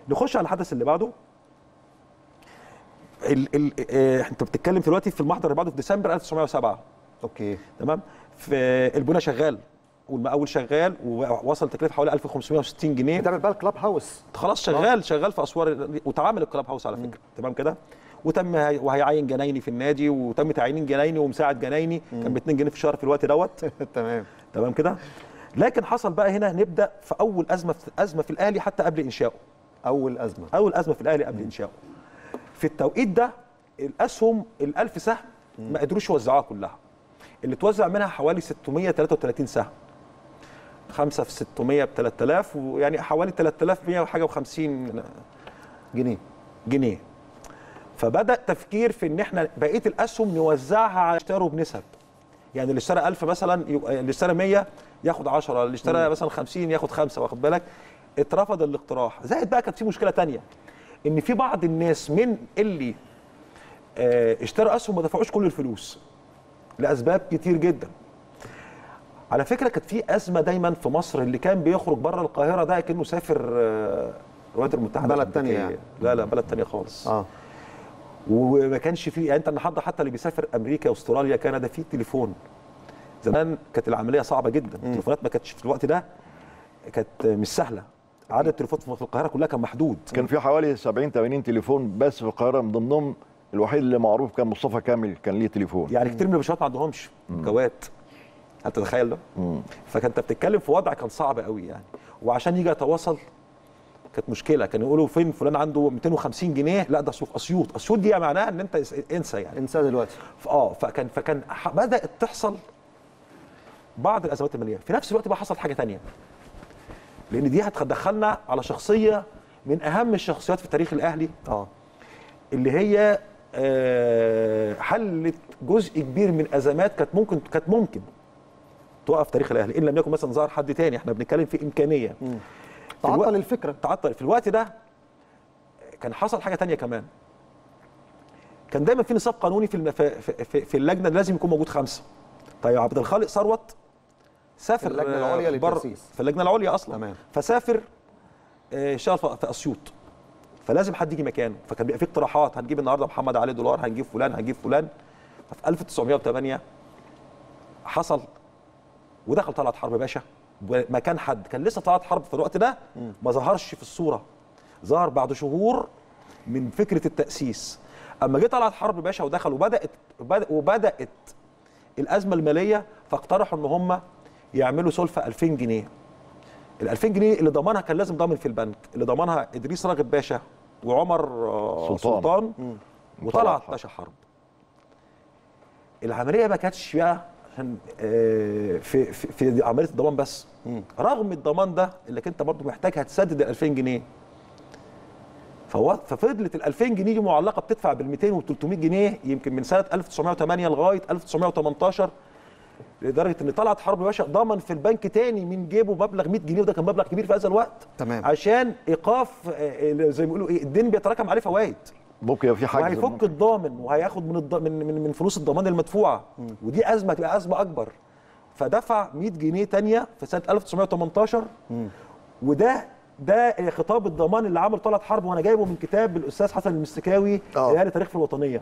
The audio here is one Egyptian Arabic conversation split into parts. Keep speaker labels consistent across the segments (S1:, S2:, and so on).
S1: نخش على الحدث اللي بعده ال ال آه، انت بتتكلم دلوقتي في المحضر اللي بعده في ديسمبر 1907
S2: اوكي
S1: تمام في البنى شغال والمقاول شغال ووصل تكلفه حوالي 1560 جنيه
S2: بتعمل بقى الكلاب هاوس
S1: خلاص شغال شغال في اسوار وتعامل الكلاب هاوس على فكره تمام كده وتم هي- وهيعين جنايني في النادي وتم تعيين جنايني ومساعد جنايني كان ب 2 جنيه في الشهر في الوقت دوت
S2: تمام
S1: تمام كده لكن حصل بقى هنا نبدا في اول ازمه في ازمه في الاهلي حتى قبل انشائه
S2: اول ازمه
S1: اول ازمه في الاهلي قبل انشائه في التوقيت ده الاسهم ال1000 سهم ما قدروش يوزعوها كلها اللي توزع منها حوالي 633 سهم 5 في 600 ب 3000 ويعني حوالي 3100 وحاجه و50
S2: جنيه
S1: جنيه فبدا تفكير في ان احنا بقيه الاسهم نوزعها على اشتروا بنسب يعني اللي اشترى 1000 مثلا يبقى اللي اشترى 100 ياخد 10 اللي اشترى مثلا 50 ياخد 5 واخد بالك اترفض الاقتراح زائد بقى كانت في مشكله تانية ان في بعض الناس من اللي اه اشتروا اسهم ما دفعوش كل الفلوس لاسباب كتير جدا على فكره كانت في ازمه دايما في مصر اللي كان بيخرج بره القاهره ده كانه سافر آه، الولايات المتحده
S2: بلد تانية
S1: الأمريكية.
S2: يعني.
S1: لا لا بلد تانية خالص
S2: اه
S1: وما كانش فيه يعني انت النهارده حتى اللي بيسافر امريكا استراليا كندا فيه تليفون زمان كانت العمليه صعبه جدا التليفونات ما كانتش في الوقت ده كانت مش سهله عدد التليفونات في القاهره كلها كان محدود
S3: كان في حوالي 70 80 تليفون بس في القاهره من ضمنهم الوحيد اللي معروف كان مصطفى كامل كان ليه تليفون
S1: يعني كتير من الباشوات ما عندهمش كوات هل تتخيل ده؟ فكنت بتتكلم في وضع كان صعب قوي يعني وعشان يجي يتواصل كانت مشكله كانوا يقولوا فين فلان عنده 250 جنيه لا ده في اسيوط اسيوط دي معناها ان انت اس- انسى يعني
S2: انسى دلوقتي
S1: ف- اه فكان فكان ح- بدات تحصل بعض الازمات الماليه في نفس الوقت بقى حصلت حاجه تانية لان دي هتدخلنا على شخصيه من اهم الشخصيات في تاريخ الاهلي
S2: اه
S1: اللي هي آه، حلت جزء كبير من ازمات كانت ممكن كانت ممكن توقف تاريخ الاهلي ان لم يكن مثلا ظهر حد تاني احنا بنتكلم في امكانيه في
S2: تعطل
S1: الوقت-
S2: الفكره
S1: تعطل في الوقت ده كان حصل حاجه تانية كمان كان دايما في نصاب قانوني في الم- في, في, في, في اللجنه لازم يكون موجود خمسه طيب عبد الخالق ثروت سافر
S2: في اللجنة
S1: آه،
S2: العليا
S1: بره-
S2: للتأسيس.
S1: في اللجنه العليا اصلا
S2: تمام.
S1: فسافر آه، اشتغل في في اسيوط فلازم حد يجي مكانه فكان بيبقى في اقتراحات هنجيب النهارده محمد علي دولار هنجيب فلان هنجيب فلان ففي 1908 حصل ودخل طلعت حرب باشا مكان حد كان لسه طلعت حرب في الوقت ده ما ظهرش في الصوره ظهر بعد شهور من فكره التاسيس اما جه طلعت حرب باشا ودخل وبدات وبدأ- وبدات الازمه الماليه فاقترحوا ان هم يعملوا سلفه 2000 جنيه ال 2000 جنيه اللي ضمنها كان لازم ضامن في البنك اللي ضمنها ادريس راغب باشا وعمر آه،
S3: سلطان.
S1: سلطان
S3: وطلعت
S1: وطلعت
S3: حرب.
S1: باشا حرب العمليه ما كانتش بقى عشان آه، في في, في عمليه الضمان بس رغم الضمان ده اللي انت برضه محتاج هتسدد ال 2000 جنيه فهو ففضلت ال 2000 جنيه دي معلقه بتدفع بال 200 وال 300 جنيه يمكن من سنه 1908 لغايه 1918 لدرجه ان طلعت حرب باشا ضمن في البنك تاني من جيبه مبلغ 100 جنيه وده كان مبلغ كبير في هذا الوقت
S2: تمام.
S1: عشان ايقاف آه، زي ما بيقولوا ايه الدين بيتراكم عليه فوائد
S3: ممكن يبقى في حاجه
S1: وهيفك الضامن وهياخد من الض... من من من فلوس الضمان المدفوعه ودي ازمه تبقى ازمه اكبر فدفع 100 جنيه تانية في سنه 1918 وده ده خطاب الضمان اللي عمل طلعت حرب وانا جايبه من كتاب الاستاذ حسن المستكاوي
S2: آه.
S1: رجال تاريخ في الوطنيه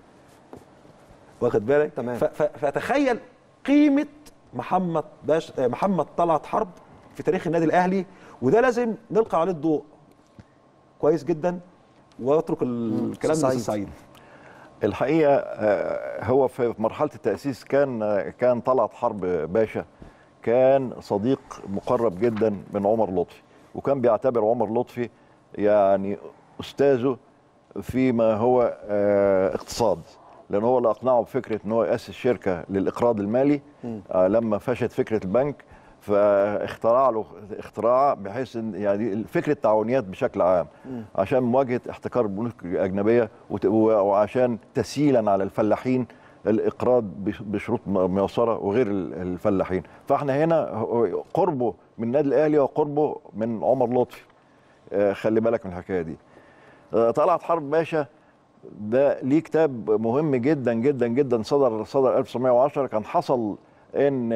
S1: واخد بالك
S2: تمام.
S1: ف... ف... فتخيل قيمه محمد باش آه، محمد طلعت حرب في تاريخ النادي الاهلي وده لازم نلقى عليه الضوء كويس جدا واترك الكلام
S2: سعيد.
S1: للاستاذ سعيد
S3: الحقيقه آه، هو في مرحله التاسيس كان آه، كان طلعت حرب باشا كان صديق مقرب جدا من عمر لطفي وكان بيعتبر عمر لطفي يعني استاذه فيما هو آه، اقتصاد لان هو اللي اقنعه بفكره ان هو ياسس شركه للاقراض المالي آه، لما فشت فكره البنك فاخترع له اختراع بحيث ان يعني فكره التعاونيات بشكل عام عشان مواجهه احتكار البنوك الاجنبيه وت- وعشان تسهيلا على الفلاحين الاقراض بش- بشروط م- ميسره وغير ال- الفلاحين فاحنا هنا هو- قربه من النادي الاهلي وقربه من عمر لطفي آه، خلي بالك من الحكايه دي آه، طلعت حرب باشا ده ليه كتاب مهم جدا جدا جدا صدر صدر 1910 كان حصل ان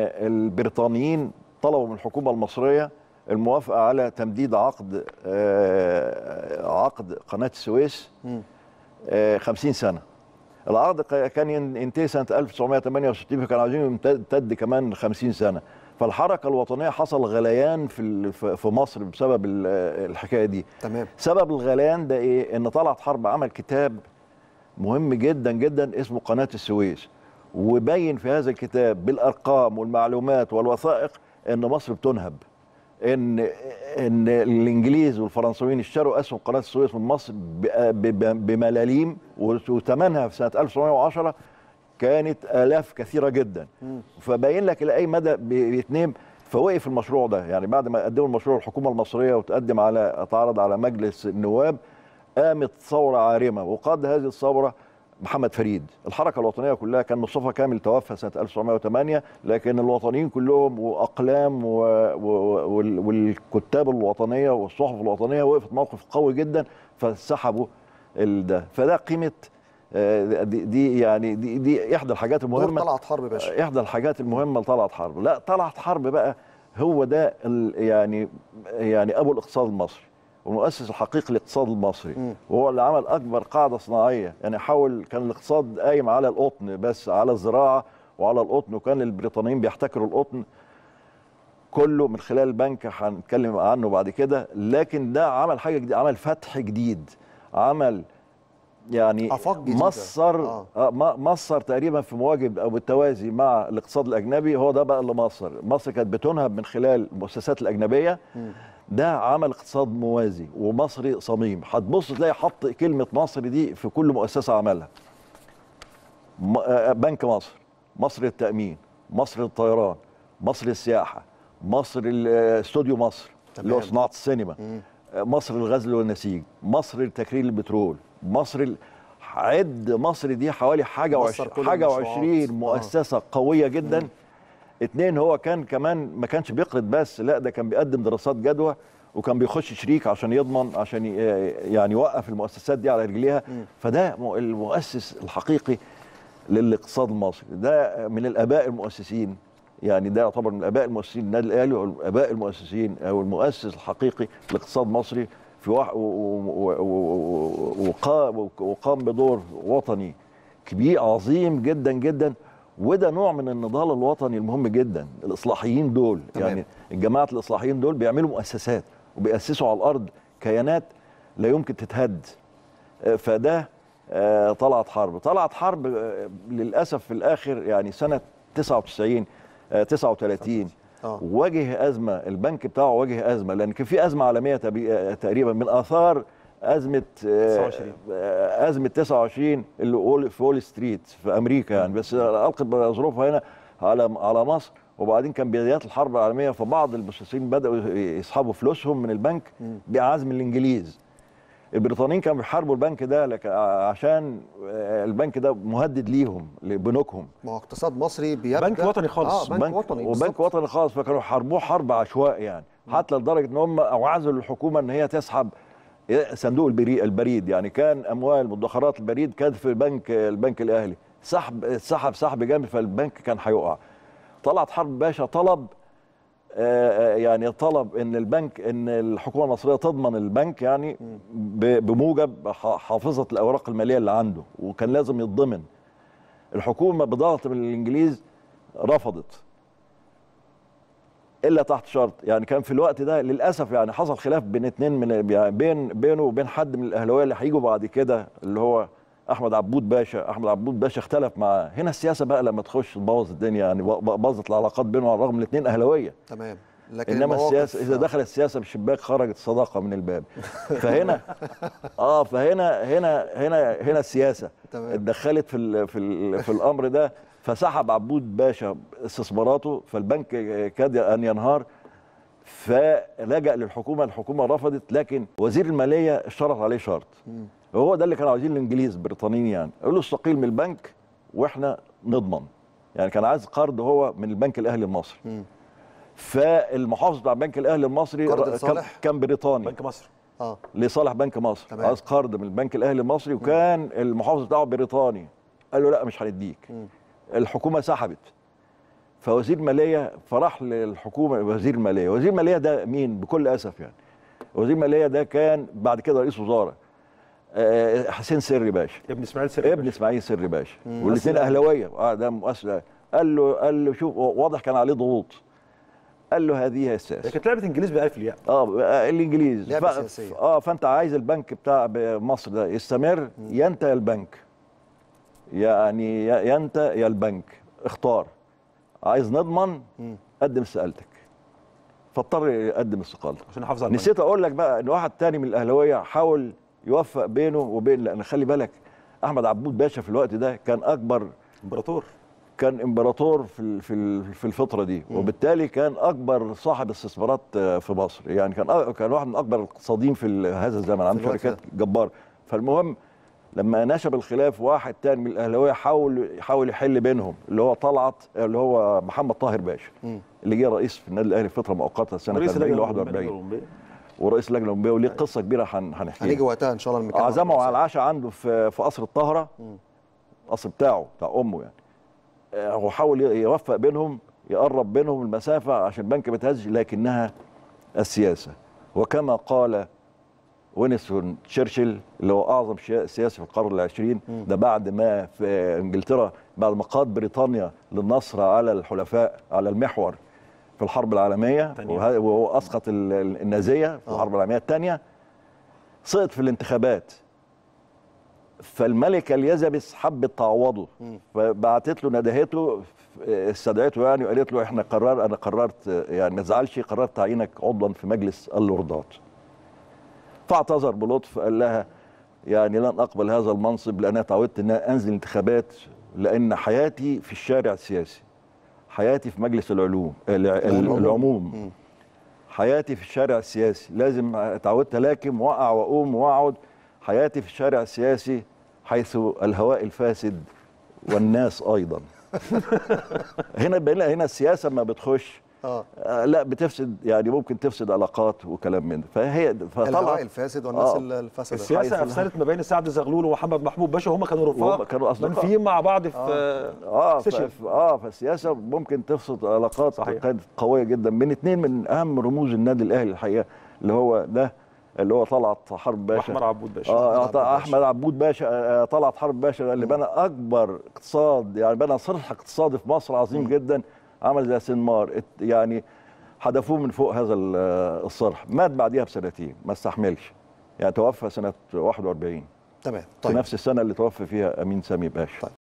S3: البريطانيين طلبوا من الحكومه المصريه الموافقه على تمديد عقد آه، عقد قناه السويس آه 50 سنه العقد ق- كان ين- ينتهي سنه 1968 فكانوا عايزين يمتد كمان 50 سنه فالحركه الوطنيه حصل غليان في ال- في في مصر بسبب ال- الحكايه دي
S2: تمام
S3: سبب الغليان ده ايه ان طلعت حرب عمل كتاب مهم جدا جدا اسمه قناه السويس وبين في هذا الكتاب بالارقام والمعلومات والوثائق ان مصر بتنهب ان ان الانجليز والفرنسيين اشتروا اسهم قناه السويس من مصر ب- ب- بملاليم وثمنها في سنه 1910 كانت الاف كثيره جدا فبين لك الى اي مدى بيتنام فوقف المشروع ده يعني بعد ما قدموا المشروع الحكومه المصريه وتقدم على اتعرض على مجلس النواب قامت ثوره عارمه وقاد هذه الثوره محمد فريد الحركه الوطنيه كلها كان مصطفى كامل توفى سنه 1908 لكن الوطنيين كلهم واقلام و... و... وال- والكتاب الوطنيه والصحف الوطنيه وقفت موقف قوي جدا فسحبوا ال- ده فده قيمه آه، دي, دي يعني دي, دي احدى الحاجات
S2: دور
S3: المهمه
S2: طلعت حرب يا باشا
S3: احدى الحاجات المهمه لطلعت حرب لا طلعت حرب بقى هو ده ال- يعني يعني ابو الاقتصاد المصري والمؤسس الحقيقي للاقتصاد المصري
S2: مم.
S3: وهو اللي عمل اكبر قاعده صناعيه يعني حاول كان الاقتصاد قايم على القطن بس على الزراعه وعلى القطن وكان البريطانيين بيحتكروا القطن كله من خلال البنك هنتكلم عنه بعد كده لكن ده عمل حاجه جديده عمل فتح جديد عمل يعني
S2: آفاق جديدة.
S3: مصر
S2: آه.
S3: آه. مصر تقريبا في مواجب او بالتوازي مع الاقتصاد الاجنبي هو ده بقى اللي مصر مصر كانت بتنهب من خلال المؤسسات الاجنبيه ده عمل اقتصاد موازي ومصري صميم هتبص تلاقي حط كلمه مصر دي في كل مؤسسه عملها م- آه، بنك مصر مصر للتامين مصر للطيران مصر للسياحه مصر ال- آه، استوديو مصر اللي هو
S2: تمام.
S3: صناعه السينما آه، مصر للغزل والنسيج مصر لتكرير البترول مصر ال- عد مصر دي حوالي حاجه
S2: مصر
S3: وعش...
S2: كل
S3: حاجه
S2: المشروعات.
S3: وعشرين
S2: آه.
S3: مؤسسه قويه جدا اتنين هو كان كمان ما كانش بيقرض بس لا ده كان بيقدم دراسات جدوى وكان بيخش شريك عشان يضمن عشان ي- يعني يوقف المؤسسات دي على رجليها فده م- المؤسس الحقيقي للاقتصاد المصري ده من الاباء المؤسسين يعني ده يعتبر من الاباء المؤسسين النادي الاهلي والاباء المؤسسين او المؤسس الحقيقي لاقتصاد مصري في وح... و... و... و... و... وقام وقام بدور وطني كبير عظيم جدا جدا وده نوع من النضال الوطني المهم جدا الاصلاحيين دول
S2: تمام.
S3: يعني الجماعه الاصلاحيين دول بيعملوا مؤسسات وبيأسسوا على الارض كيانات لا يمكن تتهد آه، فده آه، طلعت حرب طلعت حرب آه، للاسف في الاخر يعني سنه 99 آه، 39
S2: آه.
S3: واجه ازمه البنك بتاعه واجه ازمه لان كان في ازمه عالميه تبي- آه، تقريبا من اثار ازمه آه،
S1: 29.
S3: آه، ازمه 29 اللي وول- في وول ستريت في امريكا يعني بس القت ظروفها هنا على على مصر وبعدين كان بدايات الحرب العالميه فبعض المستثمرين بداوا يسحبوا فلوسهم من البنك بعزم الانجليز البريطانيين كانوا بيحاربوا البنك ده لك عشان آه، البنك ده مهدد ليهم لبنوكهم
S2: ما هو اقتصاد مصري بيبدا
S1: بنك وطني خالص.
S2: اه بنك, وطني
S3: وبنك
S2: بالظبط.
S3: وطني خالص فكانوا حاربوه حرب عشواء يعني حتى لدرجه ان هم اوعزوا الحكومه ان هي تسحب صندوق البري- البريد يعني كان اموال مدخرات البريد كانت في البنك البنك الاهلي سحب سحب سحب جامد فالبنك كان هيقع طلعت حرب باشا طلب آه، آه، يعني طلب ان البنك ان الحكومه المصريه تضمن البنك يعني ب- بموجب ح- حافظه الاوراق الماليه اللي عنده وكان لازم يتضمن الحكومه بضغط من الانجليز رفضت الا تحت شرط يعني كان في الوقت ده للاسف يعني حصل خلاف بين اتنين من يعني بين بينه وبين حد من الاهلاويه اللي هيجوا بعد كده اللي هو احمد عبود باشا احمد عبود باشا اختلف معاه هنا السياسه بقى لما تخش تبوظ الدنيا يعني ب- باظت العلاقات بينهم على الرغم من الاثنين اهلاويه
S2: تمام لكن
S3: انما
S2: المواقف-
S3: السياسه اذا دخلت السياسه بالشباك خرجت الصداقه من الباب فهنا اه فهنا هنا هنا هنا السياسه
S2: تمام.
S3: اتدخلت في ال في ال في الامر ده فسحب عبود باشا استثماراته فالبنك كاد ان ينهار فلجأ للحكومه الحكومه رفضت لكن وزير الماليه اشترط عليه شرط وهو ده اللي كانوا عايزين الانجليز البريطانيين يعني قالوا له استقيل من البنك واحنا نضمن يعني كان عايز قرض هو من البنك الاهلي المصري فالمحافظ بتاع البنك الاهلي المصري
S2: قرض
S3: كان-
S2: لصالح؟
S3: كان بريطاني
S1: بنك مصر
S2: اه
S3: لصالح بنك مصر
S2: تمام.
S3: عايز قرض من البنك الاهلي المصري وكان المحافظ بتاعه بريطاني قال له لا مش هنديك الحكومه سحبت فوزير الماليه فراح للحكومه وزير الماليه وزير الماليه ده مين بكل اسف يعني وزير الماليه ده كان بعد كده رئيس وزاره آه، حسين سري باشا
S1: ابن اسماعيل سري
S3: ابن اسماعيل سري باشا والاثنين
S1: مؤثر.
S3: اهلاويه اه ده مؤثر قال له قال له شوف واضح كان عليه ضغوط قال له هذه هي
S1: هي
S3: السياسه
S1: كانت لعبه انجليز بالالف الياء
S3: اه آه، الانجليز
S2: لعبة
S3: ف-
S2: سياسية.
S3: اه فانت عايز البنك بتاع مصر ده يستمر يا انت يا البنك يعني يا يا انت يا البنك اختار عايز نضمن قدم استقالتك فاضطر يقدم استقالته
S1: عشان يحافظ على المنهج.
S3: نسيت اقول لك بقى ان واحد تاني من الاهلاويه حاول يوفق بينه وبين لان خلي بالك احمد عبود باشا في الوقت ده كان اكبر
S1: امبراطور
S3: كان امبراطور في ال- في ال- في الفتره دي وبالتالي كان اكبر صاحب استثمارات آه، في مصر يعني كان أ- كان واحد من اكبر الاقتصاديين في ال- هذا الزمن عنده
S2: الوقت
S3: شركات جباره فالمهم لما نشب الخلاف واحد تاني من الاهلاويه حاول يحاول يحل بينهم اللي هو طلعت اللي هو محمد طاهر باشا اللي جه رئيس في النادي الاهلي فتره مؤقته سنه
S1: رئيس
S3: 40 ل
S1: اللجنة
S3: 41
S1: الأولمبية.
S3: ورئيس اللجنه الاولمبيه وليه قصه كبيره هن- هنحكيها
S2: هنيجي وقتها ان شاء الله نتكلم عن
S3: عزمه
S2: الموضوع.
S3: على العشاء عنده في في قصر الطاهره القصر بتاعه بتاع امه يعني آه، هو حاول يوفق بينهم يقرب بينهم المسافه عشان البنك ما يتهزش لكنها السياسه وكما قال وينستون تشرشل اللي هو اعظم شيا- سياسي في القرن العشرين ده بعد ما في انجلترا بعد ما قاد بريطانيا للنصر على الحلفاء على المحور في الحرب العالميه
S1: الثانية.
S3: وه- وهو اسقط ال- ال- النازيه في الحرب العالميه الثانيه سقط في الانتخابات فالملكه اليزابيث حبت تعوضه فبعتت له ندهته استدعته يعني وقالت له احنا قرر انا قررت يعني ما تزعلش قررت تعيينك عضوا في مجلس اللوردات فاعتذر بلطف قال لها يعني لن اقبل هذا المنصب لان اتعودت ان أنا انزل انتخابات لان حياتي في الشارع السياسي حياتي في مجلس العلوم الع-
S2: العلوم.
S3: العموم حياتي في الشارع السياسي لازم اتعودت الاكم واقع واقوم واقعد حياتي في الشارع السياسي حيث الهواء الفاسد والناس ايضا هنا بين هنا السياسه ما بتخش
S2: اه
S3: آه لا بتفسد يعني ممكن تفسد علاقات وكلام من ده فهي
S2: الهواء
S3: فطلع
S2: الفاسد والناس
S3: آه.
S2: الفاسده
S1: السياسه
S3: حيث
S1: افسدت ما بين سعد زغلول ومحمد محمود باشا هم كانوا رفاق
S3: وهم كانوا أصدقاء.
S1: منفيين مع بعض في
S3: اه ف...
S1: سيشن.
S3: ف- اه فالسياسه ممكن تفسد علاقات
S1: صحيح.
S3: كانت قويه جدا بين اثنين من اهم رموز النادي الاهلي الحقيقه اللي هو ده اللي هو طلعت حرب باشا
S1: واحمد عبود باشا
S3: اه
S2: عبود
S3: آه،
S2: باشا.
S3: احمد عبود باشا آه، طلعت حرب باشا اللي بنى اكبر اقتصاد يعني بنى صرح اقتصادي في مصر عظيم جدا عمل زي سنمار ات- يعني حدفوه من فوق هذا ال- آه، الصرح مات بعديها بسنتين ما استحملش يعني توفى سنه 41
S2: تمام
S3: في
S2: طيب
S3: نفس السنه اللي توفى فيها امين سامي باشا
S2: طيب